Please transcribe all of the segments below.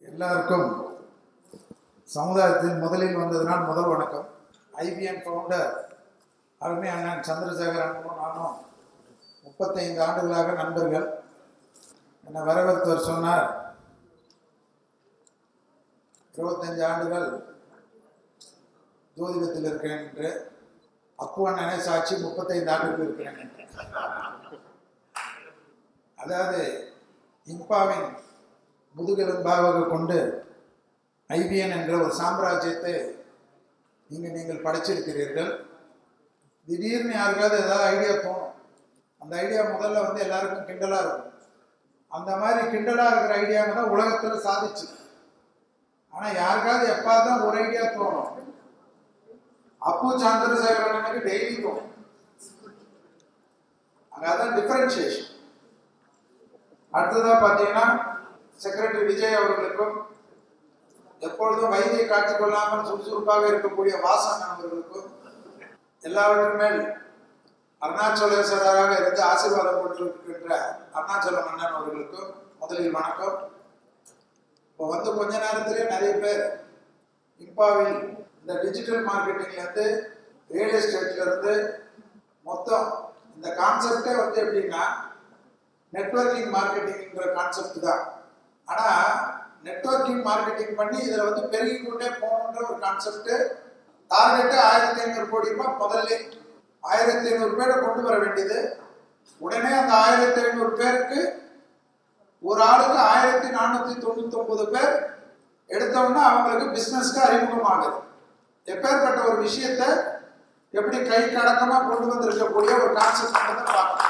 எல்லாருக்கும் சமுதாயத்தில் முதலில் வந்ததினால் முதல் வணக்கம் ஐபிஎன் ஃபவுண்டர் அருமை அண்ணன் சந்திரசேகர் அண்ணனும் நானும் முப்பத்தைந்து ஆண்டுகளாக நண்பர்கள் என்னை வரவேற்றவர் சொன்னார் இருபத்தஞ்சு ஆண்டுகள் ஜோதிடத்தில் இருக்கிறேன் என்று அப்பு அண்ணனே சாட்சி முப்பத்தைந்து ஆண்டுகள் இருக்கிறேன் என்று அதாவது இம்பாவின் முதுகெலும்பாக கொண்டு ஐபிஎன் என்ற ஒரு சாம்ராஜ்யத்தை இங்கு நீங்கள் படைச்சிருக்கிறீர்கள் திடீர்னு யாருக்காவது ஏதாவது ஐடியா தோணும் அந்த ஐடியா முதல்ல வந்து எல்லாருக்கும் கிண்டலாக இருக்கும் அந்த மாதிரி கிண்டலாக இருக்கிற ஐடியாங்க தான் உலகத்தில் சாதிச்சு ஆனால் யாருக்காவது எப்பா தான் ஒரு ஐடியா தோணும் அப்பு சந்திரசேகரனுக்கு டெய்லி தோணும் அங்கே அதான் டிஃபரன்சியேஷன் அடுத்ததாக பார்த்தீங்கன்னா செக்ரட்டரி விஜய் அவர்களுக்கும் எப்பொழுதும் வைத்தியை காட்டிக் கொள்ளாமல் சுறுசுறுப்பாக இருக்கக்கூடிய வாசன் அவர்களுக்கும் எல்லாவற்றின் மேல் அருணாச்சலேஸ்வரராக இருந்து ஆசீர்வாதம் கொண்டிருக்கின்ற அருணாச்சல மன்னன் அவர்களுக்கும் முதலில் வணக்கம் இப்போ வந்து கொஞ்ச நேரத்திலே நிறைய பேர் இம்பாவில் இந்த டிஜிட்டல் மார்க்கெட்டிங்லேருந்து ரியல் எஸ்டேட்லேருந்து மொத்தம் இந்த கான்செப்டே வந்து எப்படின்னா நெட்வொர்க்கிங் மார்க்கெட்டிங்ன்ற கான்செப்ட் தான் ஆனால் நெட்வொர்க்கிங் மார்க்கெட்டிங் பண்ணி இதில் வந்து பெருகி கொண்டே போகணுன்ற ஒரு கான்செப்ட் டார்கெட்டு ஆயிரத்தி ஐநூறு கோடி ரூபாய் முதல்ல ஆயிரத்தி ஐநூறு பேரை கொண்டு வர வேண்டியது உடனே அந்த ஆயிரத்தி ஐநூறு பேருக்கு ஒரு ஆளுக்கு ஆயிரத்தி நானூற்றி தொண்ணூத்தி ஒன்பது பேர் எடுத்தோம்னா அவங்களுக்கு பிஸ்னஸ்க்கு அறிமுகமாகுது எப்பேற்பட்ட ஒரு விஷயத்தை எப்படி கை கடக்கமாக கொண்டு வந்திருக்கக்கூடிய ஒரு கான்செப்ட் வந்து பார்க்கணும்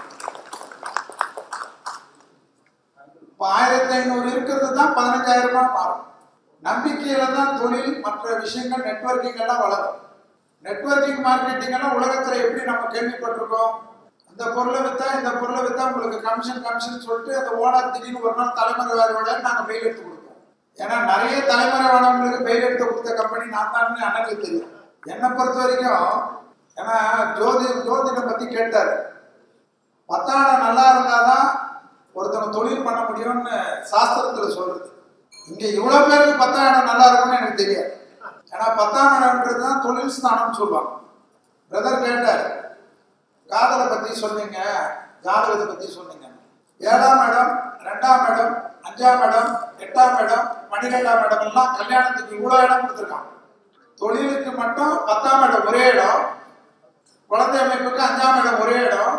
இப்போ ஆயிரத்தி ஐநூறு இருக்கிறது தான் பதினஞ்சாயிரமா மாறும் நம்பிக்கையில தான் தொழில் மற்ற விஷயங்கள் நெட்வொர்க்கிங் எல்லாம் வளரும் நெட்வொர்க்கிங் மார்க்கெட்டிங் எல்லாம் உலகத்துல எப்படி நம்ம கேள்விப்பட்டிருக்கோம் இந்த பொருளை வித்தா இந்த பொருளை வித்தா உங்களுக்கு கமிஷன் கமிஷன் சொல்லிட்டு அந்த ஓனர் திடீர்னு ஒரு நாள் தலைமுறை வேறு நாங்கள் பெயில் எடுத்து கொடுப்போம் ஏன்னா நிறைய தலைமுறை வேணவங்களுக்கு பெயில் எடுத்து கொடுத்த கம்பெனி நான் தான் அண்ணனுக்கு தெரியும் என்னை பொறுத்த வரைக்கும் ஏன்னா ஜோதி ஜோதிடம் பத்தி கேட்டார் பத்தாடம் நல்லா இருந்தாதான் ஒருத்தவங்க தொழில் பண்ண முடியும்னு சாஸ்திரத்துல சொல்றது இங்க இவ்வளவு பேருக்கு பத்தாம் இடம் நல்லா இருக்கும்னு எனக்கு தெரியாது ஏன்னா பத்தாம் இடம்ன்றது தான் தொழில் ஸ்தானம்னு சொல்லுவாங்க பிரதர் கேட்டார் காதலை பத்தி சொன்னீங்க ஜாதகத்தை பத்தி சொன்னீங்க ஏழாம் இடம் ரெண்டாம் இடம் அஞ்சாம் இடம் எட்டாம் இடம் பன்னிரெண்டாம் இடம் எல்லாம் கல்யாணத்துக்கு இவ்வளவு இடம் கொடுத்துருக்கான் தொழிலுக்கு மட்டும் பத்தாம் இடம் ஒரே இடம் குழந்தை அமைப்புக்கு அஞ்சாம் இடம் ஒரே இடம்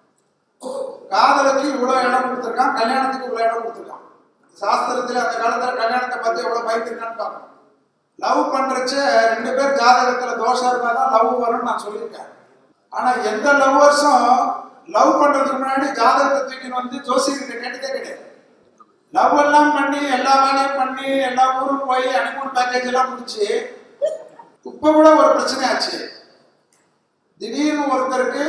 காதலுக்கு இவ்வளவு இடம் கொடுத்துருக்கான் கல்யாணத்துக்கு இவ்வளவு இடம் கொடுத்துருக்கான் சாஸ்திரத்துல அந்த காலத்துல கல்யாணத்தை பத்தி எவ்வளவு பயந்துருக்கான்னு பார்க்கணும் லவ் பண்றச்ச ரெண்டு பேர் ஜாதகத்துல தோஷம் இருந்தாதான் லவ் வரும்னு நான் சொல்லியிருக்கேன் ஆனா எந்த லவ்வர்ஸும் லவ் பண்றதுக்கு முன்னாடி ஜாதகத்தை தூக்கின்னு வந்து ஜோசியர்கிட்ட கேட்டதே கிடையாது லவ் எல்லாம் பண்ணி எல்லா வேலையும் பண்ணி எல்லா ஊரும் போய் அனிமூல் பேக்கேஜ் எல்லாம் முடிச்சு இப்ப கூட ஒரு பிரச்சனை ஆச்சு திடீர்னு ஒருத்தருக்கு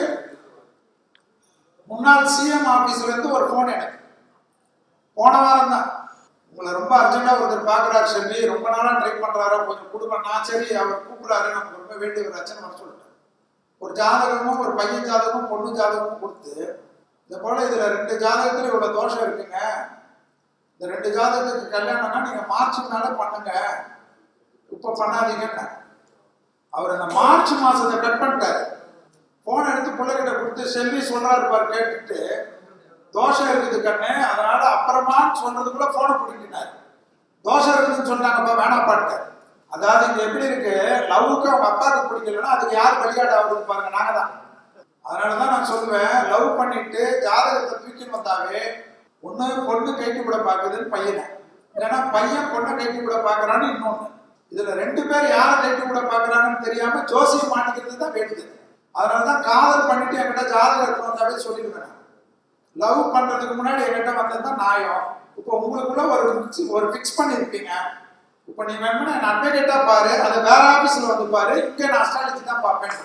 முன்னாள் சிஎம் ஆபீஸ்ல இருந்து ஒரு போன் எனக்கு போன வாரம் தான் உங்களை ரொம்ப அர்ஜென்டா ஒருத்தர் பாக்குறாரு செல்வி ரொம்ப நாளா ட்ரை பண்றாரு கொஞ்சம் கொடுங்க நான் சரி அவர் கூப்பிடுறாரு நமக்கு ரொம்ப வேண்டிய ஒரு அச்சனை வர சொல்லிட்டேன் ஒரு ஜாதகமும் ஒரு பையன் ஜாதகமும் பொண்ணு ஜாதகமும் கொடுத்து இந்த போல இதுல ரெண்டு ஜாதகத்துல இவ்வளவு தோஷம் இருக்குங்க இந்த ரெண்டு ஜாதகத்துக்கு கல்யாணம்னா நீங்க மார்ச் மேல பண்ணுங்க இப்ப பண்ணாதீங்கன்னு அவர் அந்த மார்ச் மாசத்தை கட் பண்ணிட்டாரு போன் எடுத்து பிள்ளைகிட்ட கொடுத்து செல்வி சொல்றாரு பாரு கேட்டுட்டு தோஷம் இருக்குது கண்ணு அதனால அப்புறமா சொல்றதுக்குள்ள போனை பிடிக்கினார் தோஷம் இருக்குதுன்னு சொன்னாங்கப்பா வேணாப்பாட்டு அதாவது இங்க எப்படி இருக்கு லவ்வுக்கு அவங்க அப்பாவுக்கு பிடிக்கலன்னா அதுக்கு யார் பலியாடு ஆகுதுன்னு பாருங்க நாங்க தான் அதனாலதான் நான் சொல்லுவேன் லவ் பண்ணிட்டு ஜாதகத்தை தூக்கின்னு வந்தாவே ஒண்ணு பொண்ணு கைட்டு விட பாக்குதுன்னு பையனை இல்லைன்னா பையன் பொண்ணை கைட்டு விட பாக்குறான்னு இன்னொன்னு இதுல ரெண்டு பேர் யாரை கைட்டு விட பாக்குறாங்கன்னு தெரியாம ஜோசியம் மாட்டிக்கிறது தான் வேண்டியது அதனாலதான் காதல் பண்ணிட்டு என்கிட்ட ஜாதகம் எடுத்து வந்தாவே சொல்லிடுவேன் லவ் பண்றதுக்கு முன்னாடி என்கிட்ட வந்தது தான் நியாயம் இப்போ உங்களுக்குள்ள ஒரு fix- ஒரு ஃபிக்ஸ் பண்ணியிருப்பீங்க இப்போ நீ வேணும்னா என் அட்வொகேட்டா பாரு அதை வேற ஆபீஸ்ல வந்து பாரு இங்க நான் அஸ்ட்ராலஜி தான் பார்ப்பேன்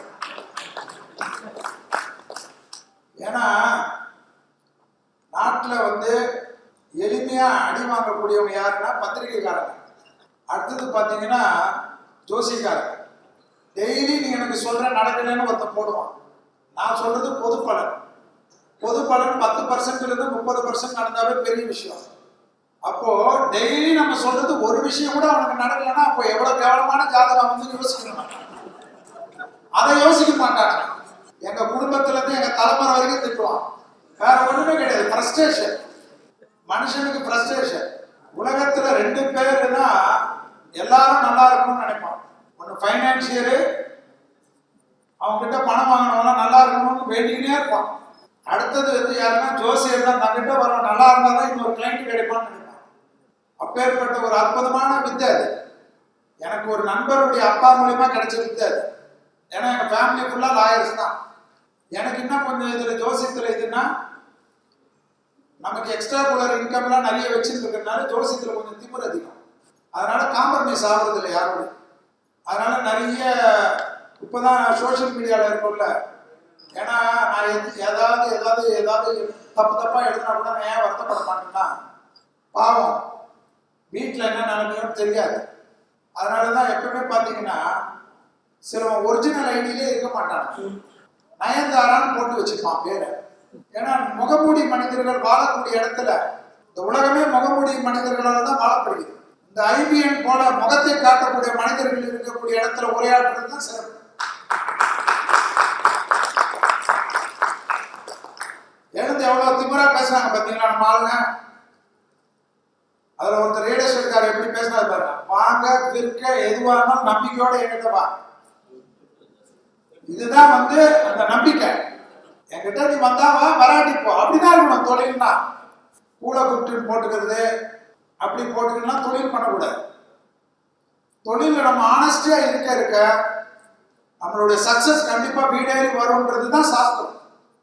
ஏன்னா நாட்டில் வந்து எளிமையா அடி வாங்கக்கூடியவங்க யாருன்னா பத்திரிகைக்காரங்க அடுத்தது பார்த்தீங்கன்னா ஜோசியக்காரங்க டெய்லி நீ எனக்கு சொல்ற நடக்கலைன்னு ஒருத்தன் போடுவான் நான் சொல்றது பொது பலன் பொது பலன் பத்து பர்சன்ட்ல இருந்து முப்பது பர்சன்ட் நடந்தாவே பெரிய விஷயம் அப்போ டெய்லி நம்ம சொல்றது ஒரு விஷயம் கூட அவனுக்கு நடக்கலன்னா அப்போ எவ்வளவு கேவலமான ஜாதகம் வந்து யோசிக்கணும் அதை யோசிக்க மாட்டாங்க எங்க குடும்பத்துல இருந்து எங்க தலைமுறை வரைக்கும் திட்டுவான் வேற ஒண்ணுமே கிடையாது ஃப்ரஸ்ட்ரேஷன் மனுஷனுக்கு ஃப்ரஸ்ட்ரேஷன் உலகத்துல ரெண்டு பேருனா எல்லாரும் நல்லா இருக்கணும்னு நினைப்பான் ஒன்று ஃபைனான்சியரு அவங்க கிட்ட பணம் வாங்கினவங்களாம் நல்லா இருக்கணும்னு வேண்டிக்கிட்டே இருப்பான் அடுத்தது வந்து யாருன்னா ஜோசியர் தான் தங்கிட்ட வரும் நல்லா இருந்தா தான் இன்னொரு கிளைண்ட் கிடைப்பான்னு நினைப்பான் அப்பேற்பட்ட ஒரு அற்புதமான வித்தை அது எனக்கு ஒரு நண்பருடைய அப்பா மூலியமா கிடைச்ச வித்தை அது ஏன்னா எங்க ஃபேமிலி ஃபுல்லா லாயர்ஸ் தான் எனக்கு இன்னும் கொஞ்சம் இதுல ஜோசியத்துல இதுன்னா நமக்கு எக்ஸ்ட்ரா குலர் இன்கம்லாம் நிறைய வச்சிருக்கிறதுனால ஜோசியத்துல கொஞ்சம் திமிர் அதிகம் அதனால காம்ப்ரமைஸ் ஆகுறது இல்லை யாரோட அதனால நிறைய இப்போதான் சோஷியல் மீடியாவில் இருக்கும்ல ஏன்னா நான் எது- ஏதாவது ஏதாவது ஏதாவது தப்பு தப்பா எழுதினா கூட நான் ஏன் வருத்தப்பட மாட்டேன்னா பாவம் வீட்டில் என்ன நிலைமையோன்னு தெரியாது அதனால தான் எப்பவுமே பார்த்தீங்கன்னா சிலவன் ஒரிஜினல் ஐடியிலே இருக்க மாட்டான் நயன்தாரான்னு போட்டு வச்சுப்பான் பேரை ஏன்னா முகமூடி மனிதர்கள் வாழக்கூடிய இடத்துல இந்த உலகமே முகமூடி மனிதர்களால தான் வாழப்படுகிறது இந்த ஐபிஎன் போல முகத்தை காட்டக்கூடிய மனிதர்கள் இருக்கக்கூடிய இடத்துல உரையாடுறது தான் சிறப்பு எழுந்து எவ்வளவு திமிரா பேசுறாங்க பாத்தீங்களா நம்ம ஆளுங்க அதுல ஒருத்தர் ரேடியோ இருக்காரு எப்படி பேசினாரு பாருங்க வாங்க விற்க எதுவா இருந்தாலும் நம்பிக்கையோட என்கிட்ட வா இதுதான் வந்து அந்த நம்பிக்கை என்கிட்ட நீ வந்தாவா வராட்டி போ அப்படிதான் இருக்கணும் தொழில்னா கூட கூப்பிட்டு போட்டுக்கிறது அப்படி போட்டுக்கலாம் தொழில் பண்ணக்கூடாது தொழில நம்ம ஆனஸ்டியா இருக்க இருக்க நம்மளுடைய சக்சஸ் கண்டிப்பா வீடேறி வரும்ன்றது தான் சாஸ்திரம்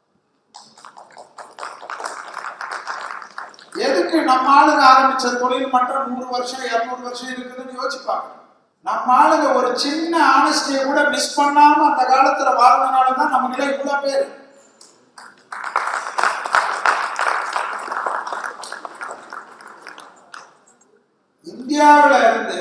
எதுக்கு நம்ம ஆளுங்க ஆரம்பிச்ச தொழில் மட்டும் நூறு வருஷம் இருநூறு வருஷம் இருக்குதுன்னு யோசிப்பாங்க நம்ம ஆளுங்க ஒரு சின்ன ஆனஸ்டியை கூட மிஸ் பண்ணாம அந்த காலத்துல வாழ்ந்தனால தான் நமக்குள்ள இவ்வளவு பேர் இந்தியாவுல இருந்து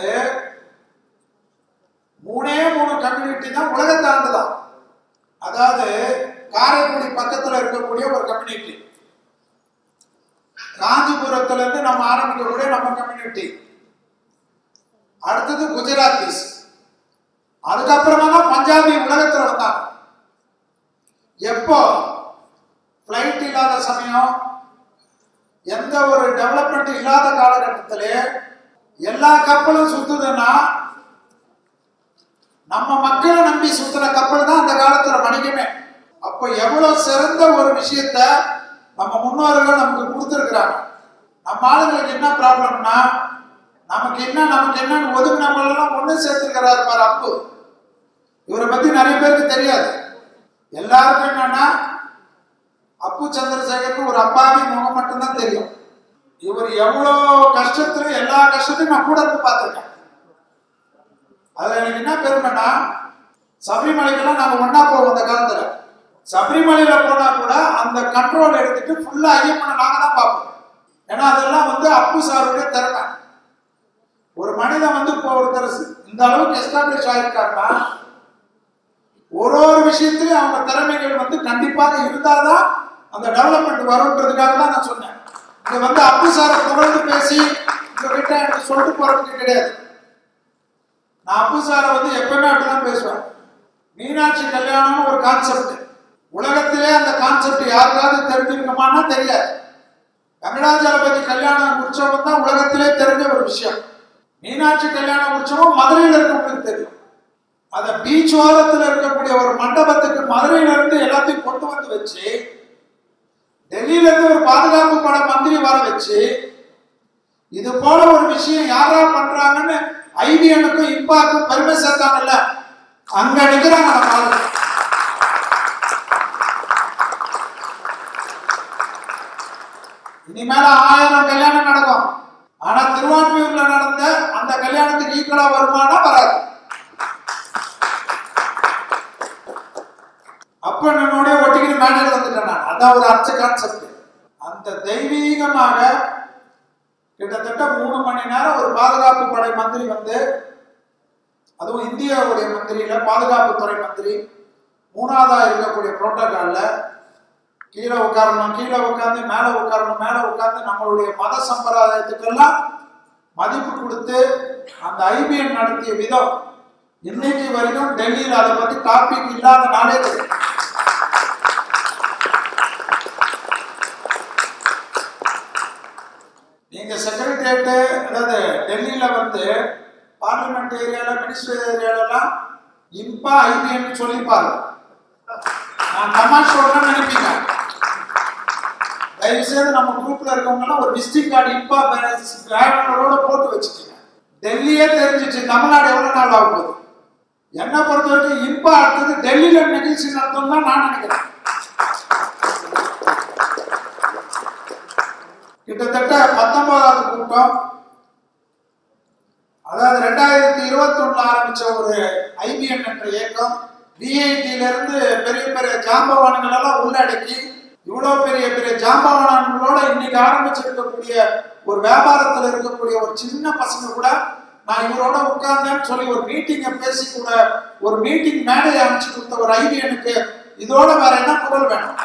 மூணே மூணு கம்யூனிட்டி தான் உலகத்தாண்டு தான் அதாவது காரைக்குடி பக்கத்துல இருக்கக்கூடிய ஒரு கம்யூனிட்டி காஞ்சிபுரத்துல இருந்து நம்ம ஆரம்பிக்கக்கூடிய நம்ம கம்யூனிட்டி அடுத்தது குஜராத்திஸ் அதுக்கப்புறமா தான் பஞ்சாபி உலகத்துல வந்தாங்க எப்போ ஃப்ளைட் இல்லாத சமயம் எந்த ஒரு டெவலப்மெண்ட் இல்லாத காலகட்டத்திலே எல்லா கப்பலும் சுத்துதுன்னா நம்ம மக்களை நம்பி சுத்துற கப்பல் தான் அந்த காலத்துல வணிகமே அப்போ எவ்வளவு சிறந்த ஒரு விஷயத்த நம்ம முன்னோர்கள் நமக்கு கொடுத்துருக்குறாங்க நம்ம ஆளுங்களுக்கு என்ன ப்ராப்ளம்னா நமக்கு என்ன நமக்கு என்னன்னு ஒதுக்குனவங்களெல்லாம் ஒண்ணு சேர்த்துக்கிறாரு பாரு அப்பு இவரை பத்தி நிறைய பேருக்கு தெரியாது எல்லாருக்கும் என்னன்னா அப்பு சந்திரசேகர்னு ஒரு அப்பாவி முகம் மட்டும்தான் தெரியும் இவர் எவ்வளவு கஷ்டத்துல எல்லா கஷ்டத்தையும் நான் கூட இருந்து பார்த்திருக்கேன் அதுல எனக்கு என்ன பெருமைன்னா சபரிமலைக்கெல்லாம் நாங்க ஒண்ணா போவோம் அந்த காலத்துல சபரிமலையில போனா கூட அந்த கண்ட்ரோல் எடுத்துட்டு ஃபுல்லா ஐயப்பனை நாங்க தான் பார்ப்போம் ஏன்னா அதெல்லாம் வந்து அப்பு சாருடைய திறமை ஒரு மனிதன் வந்து இப்போ ஒருத்தர் இந்த அளவுக்கு எஸ்டாப்ளிஷ் ஆயிருக்காருன்னா ஒரு ஒரு விஷயத்திலையும் அவங்க திறமைகள் வந்து கண்டிப்பாக இருந்தாதான் அந்த டெவலப்மெண்ட் வரும்ன்றதுக்காக தான் நான் சொன்னேன் இங்க வந்து அப்பு சாரை புகழ்ந்து பேசி உங்ககிட்ட எனக்கு சொல்லிட்டு போறதுக்கு கிடையாது நான் அப்பு சாரை வந்து எப்பவுமே அப்படிதான் பேசுவேன் மீனாட்சி கல்யாணம்னு ஒரு கான்செப்ட் உலகத்திலே அந்த கான்செப்ட் யாருக்காவது தெரிஞ்சிருக்குமான்னா தெரியாது வெங்கடாஜலபதி கல்யாண உற்சவம் தான் உலகத்திலே தெரிஞ்ச ஒரு விஷயம் மீனாட்சி கல்யாண உற்சவம் மதுரையில் இருக்கவங்களுக்கு தெரியும் அத பீச் ஓரத்துல இருக்கக்கூடிய ஒரு மண்டபத்துக்கு மதுரையில இருந்து எல்லாத்தையும் கொண்டு வந்து வச்சு டெல்லியில இருந்து ஒரு பாதுகாப்பு பட மந்திரி வர வச்சு இது போல ஒரு விஷயம் யாரா பண்றாங்கன்னு ஐபிஎனுக்கும் இப்பாக்கும் பெருமை சேர்த்தாங்கல்ல அங்க நிக்கிறாங்க நம்ம ஆளுங்க. இனிமேல ஆயிரம் கல்யாணம் நடக்கும் ஆனா திருவான்மையூர்ல நடந்த அந்த கல்யாணத்துக்கு ஈக்குவலா வருமானா வராது அப்ப என்னோட ஒட்டிக்கிட்டு மேடையில் வந்துட்டேன் நான் அதான் ஒரு அர்ச்ச கான்செப்ட் அந்த தெய்வீகமாக கிட்டத்தட்ட மூணு மணி நேரம் ஒரு பாதுகாப்பு படை மந்திரி வந்து அதுவும் இந்தியாவுடைய மந்திரியில பாதுகாப்புத்துறை மந்திரி மூணாவதா இருக்கக்கூடிய புரோட்டோகால்ல கீழே உட்காரணும் கீழே உட்காந்து மேலே உட்காரணும் மேலே உட்காந்து நம்மளுடைய மத சம்பிரதாயத்துக்கெல்லாம் மதிப்பு கொடுத்து அந்த ஐபிஎன் நடத்திய விதம் இன்னைக்கு வரைக்கும் டெல்லியில் அதை பத்தி டாபிக் இல்லாத நாளே கிடையாது நீங்க செக்ரட்டரியேட்டு அதாவது டெல்லியில வந்து பார்லிமெண்ட் ஏரியால மினிஸ்டர் ஏரியாலலாம் இம்பா ஐபிஎன் சொல்லிப்பாரு நான் தமாஷ் சொல்றேன்னு நினைப்பீங்க தயவு செய்து நம்ம குரூப்ல இருக்கவங்க எல்லாம் ஒரு விசிட்டிங் கார்டு இம்பா பேனரோட போட்டு வச்சுக்கோங்க டெல்லியே தெரிஞ்சிச்சு தமிழ்நாடு எவ்வளவு நாள் ஆக போகுது என்னை பொறுத்த வரைக்கும் இம்பா அடுத்தது டெல்லியில நிகழ்ச்சி நடத்தும் தான் நான் நினைக்கிறேன் கிட்டத்தட்ட பத்தொன்பதாவது கூட்டம் அதாவது ரெண்டாயிரத்தி இருபத்தி ஒண்ணுல ஆரம்பிச்ச ஒரு ஐபிஎன் என்ற இயக்கம் டிஐடில இருந்து பெரிய பெரிய ஜாம்பவான்கள் எல்லாம் உள்ளடக்கி இவ்வளவு பெரிய பெரிய ஜாம்பவான்களோட இன்னைக்கு ஆரம்பிச்சிருக்கக்கூடிய ஒரு வியாபாரத்துல இருக்கக்கூடிய ஒரு சின்ன பசங்க கூட நான் இவரோட உட்கார்ந்தேன்னு சொல்லி ஒரு மீட்டிங்கை பேசி கூட ஒரு மீட்டிங் மேடையை அமைச்சு கொடுத்த ஒரு ஐபிஎனுக்கு இதோட வேற என்ன குரல் வேணும்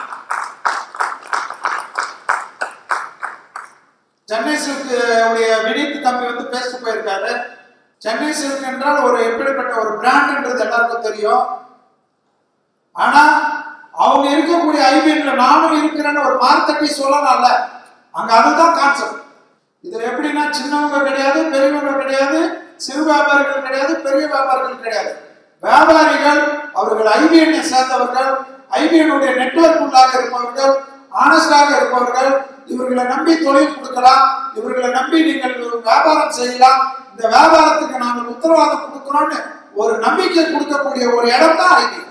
சென்னை சில்க் உடைய வினீத் தம்பி வந்து பேசிட்டு போயிருக்காரு சென்னை சில்க் என்றால் ஒரு எப்படிப்பட்ட ஒரு பிராண்ட்ன்றது எல்லாருக்கும் தெரியும் ஆனா அவங்க இருக்கக்கூடிய ஐபிஎன்ல நானும் இருக்கிறேன்னு ஒரு மார்த்தட்டி சொல்லலாம்ல அங்க அதுதான் கான்செப்ட் இதுல எப்படின்னா சின்னவங்க கிடையாது பெரியவங்க கிடையாது சிறு வியாபாரிகள் கிடையாது பெரிய வியாபாரிகள் கிடையாது வியாபாரிகள் அவர்கள் ஐபிஎன்னை சேர்ந்தவர்கள் ஐபிஎனுடைய நெட்வொர்க் உள்ளாக இருப்பவர்கள் ஆனஸ்டாக இருப்பவர்கள் இவர்களை நம்பி தொழில் கொடுக்கலாம் இவர்களை நம்பி நீங்கள் வியாபாரம் செய்யலாம் இந்த வியாபாரத்துக்கு நாங்கள் உத்தரவாதம் கொடுக்கிறோம்னு ஒரு நம்பிக்கை கொடுக்கக்கூடிய ஒரு இடம் தான் ஐபிஎன்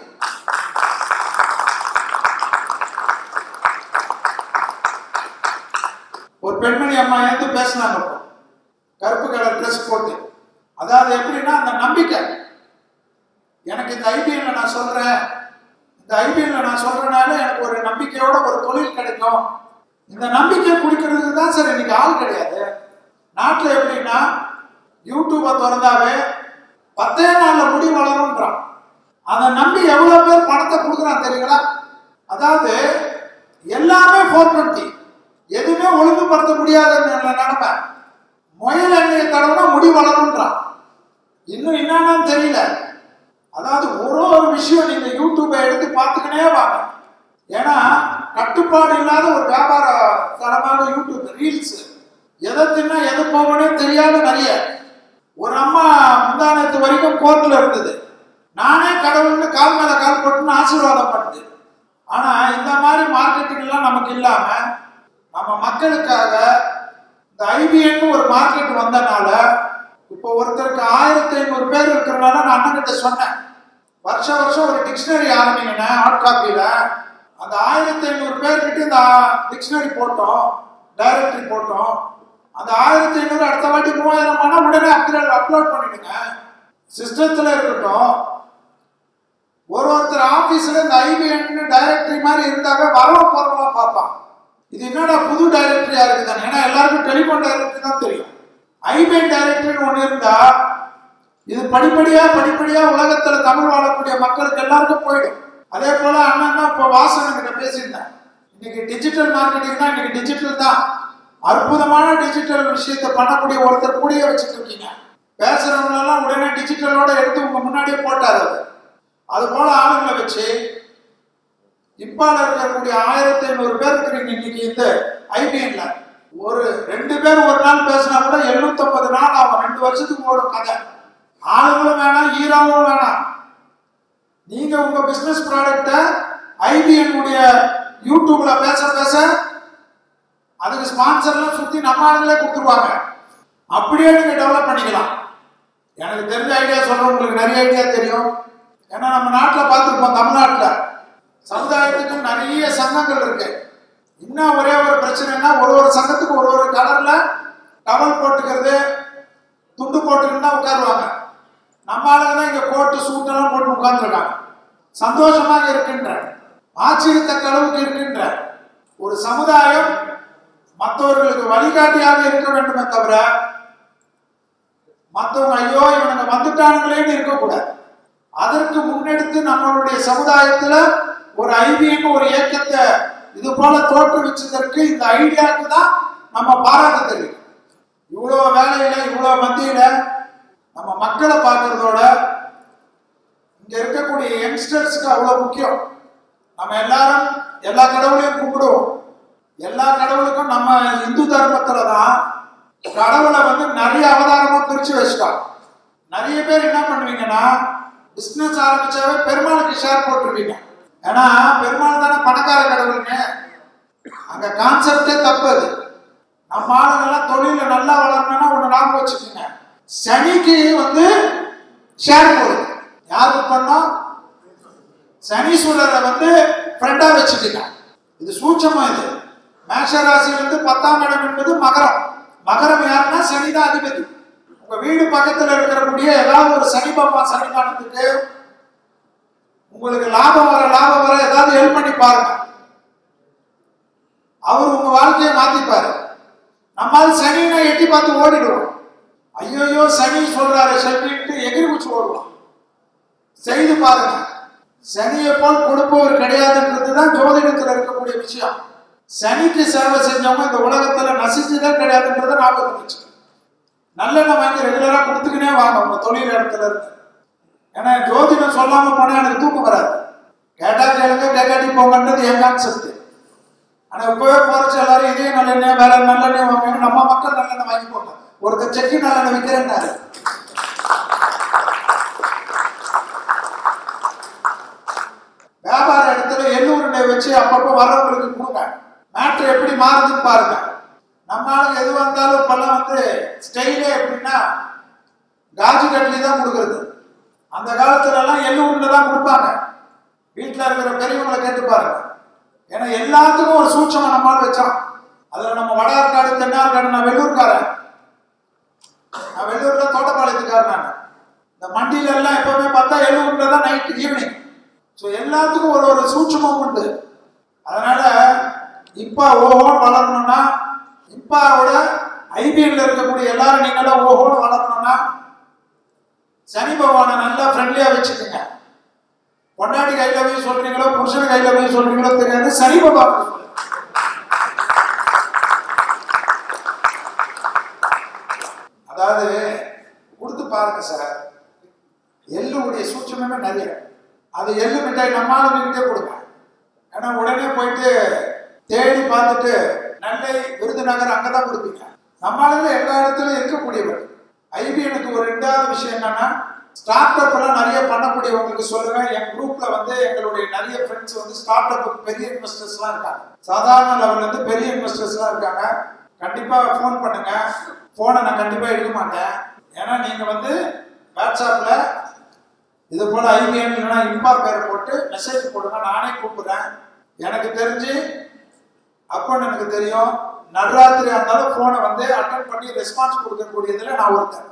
ஒரு பெண்மணி அம்மா ஏந்து பேசினாங்க இப்போ கருப்பு கலர் ட்ரெஸ் போட்டு அதாவது எப்படின்னா அந்த நம்பிக்கை எனக்கு இந்த ஐபிஎல்ல நான் சொல்றேன் இந்த ஐபிஎல்ல நான் சொல்றனால எனக்கு ஒரு நம்பிக்கையோட ஒரு தொழில் கிடைக்கும் இந்த நம்பிக்கை குடிக்கிறதுக்கு தான் சார் இன்னைக்கு ஆள் கிடையாது நாட்டில் எப்படின்னா யூடியூப்பை திறந்தாவே பத்தே நாள்ல முடி வளரும்ன்றான் அதை நம்பி எவ்வளவு பேர் பணத்தை கொடுக்குறான் தெரியுங்களா அதாவது எல்லாமே ஃபோர் டுவெண்ட்டி எதுவுமே ஒழுங்குபடுத்த முடியாத நிலைமை முயல் எண்ணெயை தடவை முடி வளரும்ன்றான் இன்னும் என்னன்னு தெரியல அதாவது ஒரு ஒரு விஷயம் நீங்க யூடியூப்பை எடுத்து பார்த்துக்கினே வாங்க ஏன்னா கட்டுப்பாடு இல்லாத ஒரு வியாபார தரமான யூடியூப் ரீல்ஸ் எதை தின்னா எது போகணே தெரியாத நிறைய ஒரு அம்மா முந்தானத்து வரைக்கும் கோர்ட்ல இருந்தது நானே கடவுள்னு கால் மேல கால் போட்டுன்னு ஆசீர்வாதம் பண்ணுது ஆனா இந்த மாதிரி மார்க்கெட்டிங் எல்லாம் நமக்கு இல்லாம நம்ம மக்களுக்காக இந்த ஐபிஎன் ஒரு மார்க்கெட் வந்தனால இப்போ ஒருத்தருக்கு ஆயிரத்தி ஐநூறு பேர் இருக்கிறனால நான் அண்ணன் கிட்ட சொன்னேன் வருஷம் வருஷம் ஒரு டிக்ஷனரி ஆரம்பிங்கண்ணே ஹார்ட் காப்பியில அந்த ஆயிரத்தி ஐநூறு பேர்கிட்ட இந்த டிக்ஷனரி போட்டோம் டைரக்டரி போட்டோம் அந்த ஆயிரத்தி ஐநூறு அடுத்த வாட்டி மூவாயிரம் ஆனா உடனே அப்கிரேட் அப்லோட் பண்ணிடுங்க சிஸ்டத்துல இருக்கட்டும் ஒரு ஒருத்தர் ஆபீஸ்ல இந்த ஐபிஎன் டைரக்டரி மாதிரி இருந்தாவே வரவ போறவங்க பார்ப்பான் இது என்னடா புது டைரக்டரியா இருக்குதானே ஏன்னா எல்லாருக்கும் டெலிஃபோன் டைரக்டரி தான் தெரியும் ஐபிஎன் டைரக்டரின்னு ஒன்று இருந்தா இது படிப்படியா படிப்படியா உலகத்துல தமிழ் வாழக்கூடிய மக்களுக்கு எல்லாருக்கும் போயிடும் அதே போல அண்ணன் தான் இப்போ வாசன் கிட்ட பேசியிருந்தேன் இன்னைக்கு டிஜிட்டல் மார்க்கெட்டிங் தான் இன்னைக்கு டிஜிட்டல் தான் அற்புதமான டிஜிட்டல் விஷயத்தை பண்ணக்கூடிய ஒருத்தர் கூடயே வச்சுட்டு இருக்கீங்க பேசுறவங்க எல்லாம் உடனே டிஜிட்டலோட எடுத்து உங்க முன்னாடியே போட்டார் அது அது போல ஆளுங்களை வச்சு இப்பால இருக்கக்கூடிய ஆயிரத்தி ஐநூறு பேர் இருக்கிறீங்க இன்னைக்கு இந்த ஐபிஎன்ல ஒரு ரெண்டு பேர் ஒரு நாள் பேசினா கூட எழுநூத்தம்பது நாள் ஆகும் ரெண்டு வருஷத்துக்கு ஓடும் கதை ஆளுங்களும் வேணாம் ஹீரோவும் வேணாம் நீங்க உங்க பிசினஸ் ப்ராடக்ட ஐபிஎன் உடைய யூடியூப்ல பேச பேச அதுக்கு ஸ்பான்சர்லாம் சுத்தி நம்ம ஆளுங்களே கொடுத்துருவாங்க அப்படியே நீங்க டெவலப் பண்ணிக்கலாம் எனக்கு தெரிஞ்ச ஐடியா சொல்றேன் உங்களுக்கு நிறைய ஐடியா தெரியும் ஏன்னா நம்ம நாட்டில் பார்த்துருப்போம் தமிழ்நாட்டில் சமுதாயத்துக்கு நிறைய சங்கங்கள் இருக்கு இன்னும் ஒரே ஒரு பிரச்சனைனா ஒரு ஒரு சங்கத்துக்கு ஒரு ஒரு கலர்ல டவல் போட்டுக்கிறது துண்டு போட்டுக்கிட்டு தான் உட்காருவாங்க நம்ம ஆளுங்க தான் இங்க கோட்டு சூட்டெல்லாம் போட்டு உட்கார்ந்துருக்காங்க சந்தோஷமாக இருக்கின்ற ஆச்சரியத்தக்க அளவுக்கு இருக்கின்ற ஒரு சமுதாயம் மற்றவர்களுக்கு வழிகாட்டியாக இருக்க வேண்டுமே தவிர மற்றவங்க ஐயோ இவனுங்க வந்துட்டானுங்களேன்னு இருக்கக்கூடாது அதற்கு முன்னெடுத்து நம்மளுடைய சமுதாயத்துல ஒரு ஐபிஎம் ஒரு இயக்கத்தை இது போல தோற்றுவிச்சதற்கு இந்த ஐடியாவுக்கு தான் நம்ம பாராட்ட தெரியும் இவ்வளோ வேலையில இவ்வளோ மத்தியில நம்ம மக்களை பார்க்கறதோட இங்க இருக்கக்கூடிய யங்ஸ்டர்ஸ்க்கு அவ்வளவு முக்கியம் நம்ம எல்லாரும் எல்லா கடவுளையும் கும்பிடுவோம் எல்லா கடவுளுக்கும் நம்ம இந்து தர்மத்துல தான் கடவுளை வந்து நிறைய அவதாரமா பிரிச்சு வச்சுட்டோம் நிறைய பேர் என்ன பண்ணுவீங்கன்னா பிசினஸ் ஆரம்பிச்சாவே பெருமாளுக்கு ஷேர் போட்டுருவீங்க ஏன்னா பெருமாள் தானே பணக்கார கடவுளுங்க அங்க கான்செப்டே தப்பு அது நம்ம ஆளுங்கெல்லாம் தொழில நல்லா வளரணும்னா ஒண்ணு ஞாபகம் வச்சுக்கோங்க சனிக்கு வந்து ஷேர் போடுது யாருக்கு பண்ணோம் சனீஸ்வரரை வந்து ஃப்ரெண்டா வச்சுக்கோங்க இது சூட்சமா இது மேஷ ராசியிலிருந்து பத்தாம் இடம் என்பது மகரம் மகரம் யாருன்னா சனிதான் அதிபதி உங்க வீடு பக்கத்துல இருக்கக்கூடிய ஏதாவது ஒரு சனி பகவான் சன்னிதானத்துக்கு உங்களுக்கு லாபம் வர லாபம் வர ஏதாவது ஹெல்ப் பண்ணி பாருங்க அவர் உங்க வாழ்க்கையை மாத்திப்பாரு நம்மால் சனினா எட்டி பார்த்து ஓடிடுவோம் ஐயோயோ சனி சொல்றாரு செல்வின்ட்டு எகிரி குச்சி ஓடுவோம் செய்து பாருங்க சனியை போல் கொடுப்பவர் கிடையாதுன்றது தான் ஜோதிடத்தில் இருக்கக்கூடிய விஷயம் சனிக்கு சேவை செஞ்சவங்க இந்த உலகத்துல நசிச்சுதான் கிடையாதுன்றதை ஞாபகம் வச்சு நல்லெண்ணெய் வாங்கி ரெகுலரா கொடுத்துக்கினே வாங்க உங்க தொழில் இடத்துல இருந்து ஏன்னா ஜோதிடம் சொல்லாம போனா எனக்கு தூக்கம் வராது கேட்டா கேளுங்க கேட்காட்டி போங்கன்றது என் கான்செப்ட் ஆனா இப்பவே போறச்சு எல்லாரும் இதே நல்லெண்ணெய் வேற நல்லெண்ணெய் வாங்க நம்ம மக்கள் நல்லெண்ணெய் வாங்கி போங்க ஒருத்தர் செக்கி நல்லெண்ணெய் விற்கிறேன்னாரு வியாபார இடத்துல எள்ளூருண்டை வச்சு அப்பப்போ வர்றவங்களுக்கு கொடுங்க மேட்ரு எப்படி மாறுதுன்னு பாருங்க நம்ம ஆளுங்க எது வந்தாலும் இப்பெல்லாம் வந்து ஸ்டைலே எப்படின்னா காஜி கட்லி தான் கொடுக்கறது அந்த காலத்துல எல்லாம் எள்ளூருண்டை தான் கொடுப்பாங்க வீட்டில் இருக்கிற பெரியவங்களை கேட்டு பாருங்க ஏன்னா எல்லாத்துக்கும் ஒரு சூட்சமா நம்மால் வச்சோம் அதுல நம்ம வடார்காடு தென்னார்காடு நான் வெள்ளூர்காரன் நான் வெள்ளூர்ல தோட்டப்பாளையத்துக்காரன் நான் இந்த மண்டியில எல்லாம் எப்பவுமே பார்த்தா எழுநூறுல தான் நைட் ஈவினிங் ஸோ எல்லாத்துக்கும் ஒரு ஒரு சூட்சமும் உண்டு அதனால இப்பா ஓஹோன்னு வளரணும்னா இப்பாவோட ஐபிஎல்ல இருக்கக்கூடிய எல்லாரும் நீங்களும் ஓஹோன்னு வளரணும்னா சனி பகவானை நல்லா ஃப்ரெண்ட்லியா வச்சுக்கோங்க பொண்டாட்டி கையில போய் சொல்றீங்களோ புருஷன் கையில போய் சொல்றீங்களோ தெரியாது சனி பகவான் சொல்லுங்க அதாவது கொடுத்து பாருங்க சார் எள்ளுடைய சூட்சமே நிறைய அது எள்ளு மிட்டாய் நம்ம ஆளுங்கிட்டே கொடுங்க ஏன்னா உடனே போயிட்டு தேடி பார்த்துட்டு நெல்லை விருதுநகர் அங்கதான் கொடுப்பீங்க நம்ம ஆளுங்க எல்லா இடத்துலயும் இருக்கக்கூடியவர் ஐபிஎனுக்கு ஒரு ரெண்டாவது விஷயம் என்னன்னா ஸ்டார்ட் அப் எல்லாம் நிறைய பண்ணக்கூடியவங்களுக்கு சொல்லுங்க என் குரூப்ல வந்து எங்களுடைய நிறைய ஃப்ரெண்ட்ஸ் வந்து ஸ்டார்ட் அப்புக்கு பெரிய இன்வெஸ்டர்ஸ் எல்லாம் இருக்காங்க சாதாரண லெவல்ல இருந்து பெரிய இன்வெஸ்டர்ஸ் எல்லாம் இருக்காங்க கண்டிப்பா ஃபோன் பண்ணுங்க போனை நான் கண்டிப்பா எடுக்க மாட்டேன் ஏன்னா நீங்க வந்து வாட்ஸ்அப்ல இது போல ஐபிஎன் இல்லைன்னா இன்பா பேரை போட்டு மெசேஜ் போடுங்க நானே கூப்பிடுறேன் எனக்கு தெரிஞ்சு அப்பன்னு எனக்கு தெரியும் நடுராத்திரி இருந்தாலும் போனை வந்து அட்டன் பண்ணி ரெஸ்பான்ஸ் கொடுக்கக்கூடியதுல நான் ஒருத்தன்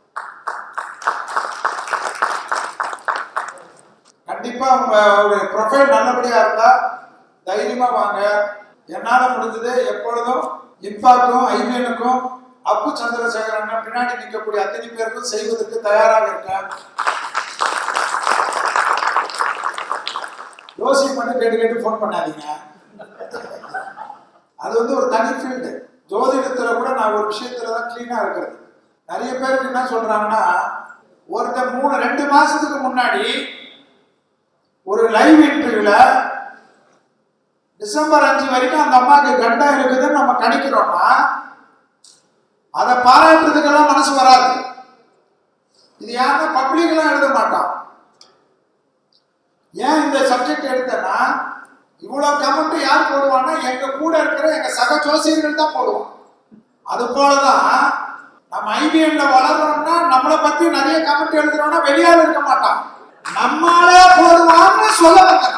கண்டிப்பா உங்க ஒரு ப்ரொஃபைல் நல்லபடியா இருந்தா தைரியமா வாங்க என்னால முடிஞ்சது எப்பொழுதும் இப்பாக்கும் ஐபிஎனுக்கும் அப்பு சந்திரசேகர் அண்ணன் பின்னாடி நிற்கக்கூடிய அத்தனை பேருக்கும் செய்வதற்கு தயாராக இருக்கேன் யோசிச்சு மட்டும் கேட்டு கேட்டு ஃபோன் பண்ணாதீங்க அது வந்து ஒரு தனி ஃபீல்டு ஜோதிடத்துல கூட நான் ஒரு விஷயத்துல தான் கிளீனா இருக்கிறது நிறைய பேருக்கு என்ன சொல்றாங்கன்னா ஒருத்தர் மூணு ரெண்டு மாசத்துக்கு முன்னாடி ஒரு லைவ் இன்டர்வியூல டிசம்பர் அஞ்சு வரைக்கும் அந்த அம்மாவுக்கு கண்டம் இருக்குதுன்னு நம்ம கணிக்கிறோம்னா அதை பாராட்டுறதுக்கெல்லாம் மனசு வராது இது யாருன்னா பப்ளிக்லாம் எழுத மாட்டான் ஏன் இந்த சப்ஜெக்ட் எடுத்தேன்னா இவ்வளவு கமெண்ட் யார் போடுவான்னா எங்க கூட இருக்கிற எங்க சக ஜோசியர்கள் தான் போடுவோம் அது போலதான் நம்ம ஐபிஎன்ல வளர்றோம்னா நம்மளை பத்தி நிறைய கமெண்ட் எழுதுறோம்னா வெளியால இருக்க மாட்டான் நம்மளே போடுவான்னு சொல்ல வந்தேன்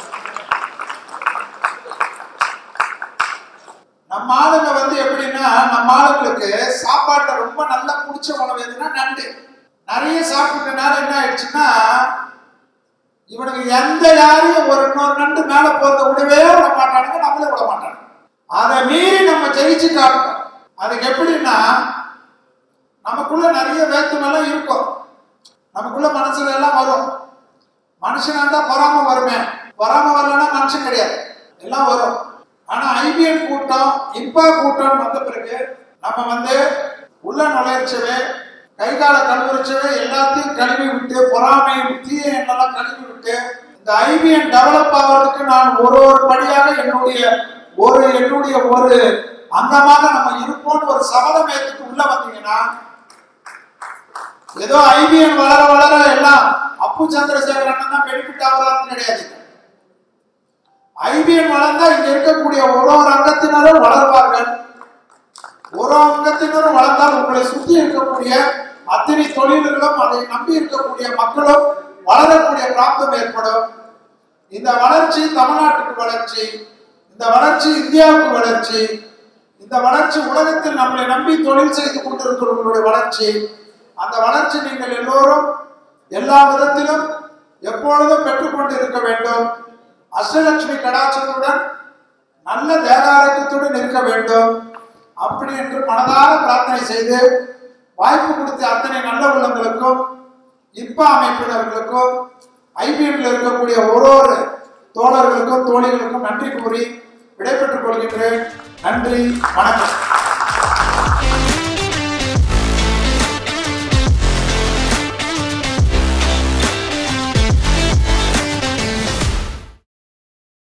நம்ம ஆளுங்க வந்து எப்படின்னா நம்ம ஆளுங்களுக்கு சாப்பாட்டுல ரொம்ப நல்லா பிடிச்ச உணவு எதுன்னா நண்டு நிறைய சாப்பிட்டனால என்ன ஆயிடுச்சுன்னா இவனுக்கு எந்த யாரையும் ஒரு இன்னொரு நண்டு மேல போறத விடவே விட மாட்டானுங்க நம்மளே விட மாட்டாங்க அதை மீறி நம்ம ஜெயிச்சு காட்டணும் அதுக்கு எப்படின்னா நமக்குள்ள நிறைய வேத்துமெல்லாம் இருக்கும் நமக்குள்ள மனசுல எல்லாம் வரும் மனுஷனா இருந்தா பொறாம வருமே பொறாம வரலன்னா மனுஷன் கிடையாது எல்லாம் வரும் ஆனா ஐபிஎன் கூட்டம் இப்ப கூட்டம் வந்த பிறகு நம்ம வந்து உள்ள நுழைச்சவே கை கால கழுவுச்சவே எல்லாத்தையும் கழுவி விட்டு பொறாமை தீய எண்ணெல்லாம் கழுவி விட்டு இந்த ஐபிஎன் டெவலப் ஆகிறதுக்கு நான் ஒரு ஒரு படியாக என்னுடைய ஒரு என்னுடைய ஒரு அங்கமாக நம்ம இருப்போம்னு ஒரு சபதம் ஏற்றுட்டு உள்ள வந்தீங்கன்னா ஏதோ ஐபிஎன் வளர வளர எல்லாம் அப்பு சந்திரசேகரன் தான் பெனிஃபிட் ஆகலாம்னு கிடையாது ஐபிஎன் வளர்ந்தா இங்க இருக்கக்கூடிய ஒரு ஒரு அங்கத்தினரும் வளர்வார்கள் ஒரு அங்கத்தினரும் வளர்ந்தால் உங்களை சுற்றி இருக்கக்கூடிய அத்தனை தொழில்களும் அதை நம்பி இருக்கக்கூடிய மக்களும் வளரக்கூடிய பிராப்தம் ஏற்படும் இந்த வளர்ச்சி தமிழ்நாட்டுக்கு வளர்ச்சி இந்த வளர்ச்சி இந்தியாவுக்கு வளர்ச்சி இந்த வளர்ச்சி உலகத்தில் நம்மளை நம்பி தொழில் செய்து கொண்டிருக்கிறவர்களுடைய வளர்ச்சி அந்த வளர்ச்சி நீங்கள் எல்லோரும் எல்லா விதத்திலும் எப்பொழுதும் பெற்றுக்கொண்டு இருக்க வேண்டும் அஷ்டலட்சுமி கடாட்சத்துடன் நல்ல தேகாரோக்கியத்துடன் இருக்க வேண்டும் அப்படி என்று மனதார பிரார்த்தனை செய்து வாய்ப்பு கொடுத்த அத்தனை நல்ல உள்ளங்களுக்கும் இப்ப அமைப்பினர்களுக்கும் ஐபிஎம்ல இருக்கக்கூடிய ஒரு ஒரு தோழர்களுக்கும் தோழிகளுக்கும் நன்றி கூறி விடைபெற்றுக் கொள்கின்றேன் நன்றி வணக்கம்